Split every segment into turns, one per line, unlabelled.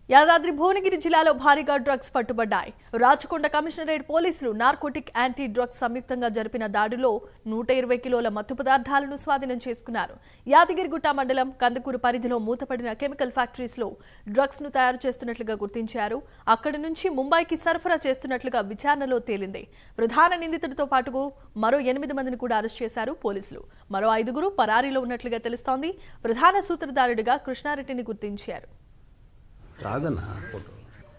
యాదాద్రి భువనగిరి జిల్లాలో భారీగా డ్రగ్స్ పట్టుబడ్డాయి రాచకొండ కమిషనరేట్ పోలీసులు నార్కోటిక్ యాంటీ డ్రగ్స్ సంయుక్తంగా జరిపిన దాడిలో నూట ఇరవై కిలోల మత్తు పదార్థాలను స్వాధీనం చేసుకున్నారు యాదగిరిగుట్ట మండలం కందుకూరు పరిధిలో మూతపడిన కెమికల్ ఫ్యాక్టరీస్ లో డ్రగ్స్ ను తయారు చేస్తున్నట్లుగా గుర్తించారు అక్కడి నుంచి ముంబైకి సరఫరా చేస్తున్నట్లుగా విచారణలో తేలింది ప్రధాన నిందితుడితో పాటు మరో ఎనిమిది మందిని కూడా అరెస్ట్ చేశారు పోలీసులు మరో ఐదుగురు పరారీలో ఉన్నట్లుగా తెలుస్తోంది ప్రధాన సూత్రధారుడిగా కృష్ణారెడ్డిని గుర్తించారు
రాదన్న ఫోటో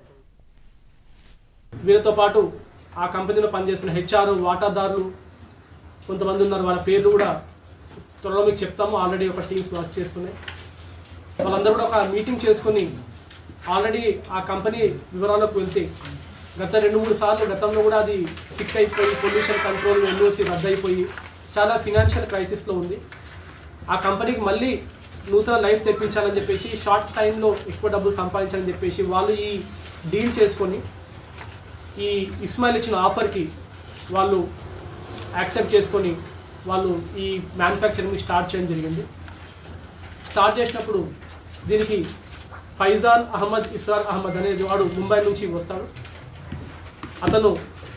వీరితో పాటు ఆ కంపెనీలో పనిచేస్తున్న హెచ్ఆర్ వాటాదారులు కొంతమంది ఉన్నారు వాళ్ళ పేర్లు కూడా త్వరలో మీకు చెప్తాము ఆల్రెడీ ఒక టీమ్స్ వర్క్ చేస్తున్నాయి వాళ్ళందరూ కూడా ఒక మీటింగ్ చేసుకొని ఆల్రెడీ ఆ కంపెనీ వివరాలకు వెళ్తే గత రెండు మూడు సార్లు గతంలో కూడా అది సిక్ అయిపోయి పొల్యూషన్ కంట్రోల్ ఎన్ఓసి రద్దయిపోయి చాలా ఫినాన్షియల్ క్రైసిస్లో ఉంది ఆ కంపెనీకి మళ్ళీ నూతన లైఫ్ తెప్పించాలని చెప్పేసి షార్ట్ టైంలో ఎక్కువ డబ్బులు సంపాదించాలని చెప్పేసి వాళ్ళు ఈ డీల్ చేసుకొని ఈ ఇస్మాయిల్ ఇచ్చిన ఆఫర్కి వాళ్ళు యాక్సెప్ట్ చేసుకొని వాళ్ళు ఈ మ్యానుఫ్యాక్చరింగ్ స్టార్ట్ చేయడం జరిగింది స్టార్ట్ చేసినప్పుడు దీనికి ఫైజాన్ అహ్మద్ ఇస్రార్ అహ్మద్ అనేది వాడు ముంబై నుంచి వస్తాడు అతను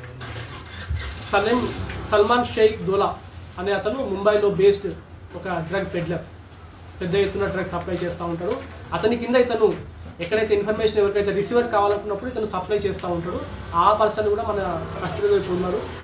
సలీం సల్మాన్ షేక్ దోలా అనే అతను ముంబైలో బేస్డ్ ఒక డ్రగ్ పెడ్లర్ పెద్ద ఎత్తున డ్రగ్ సప్లై చేస్తూ ఉంటాడు అతని కింద ఇతను ఎక్కడైతే ఇన్ఫర్మేషన్ ఎవరికైతే రిసీవర్ కావాలనుకున్నప్పుడు ఇతను సప్లై చేస్తూ ఉంటాడు ఆ పర్సన్ కూడా మన కస్టడీలో ఇప్పుడు ఉన్నారు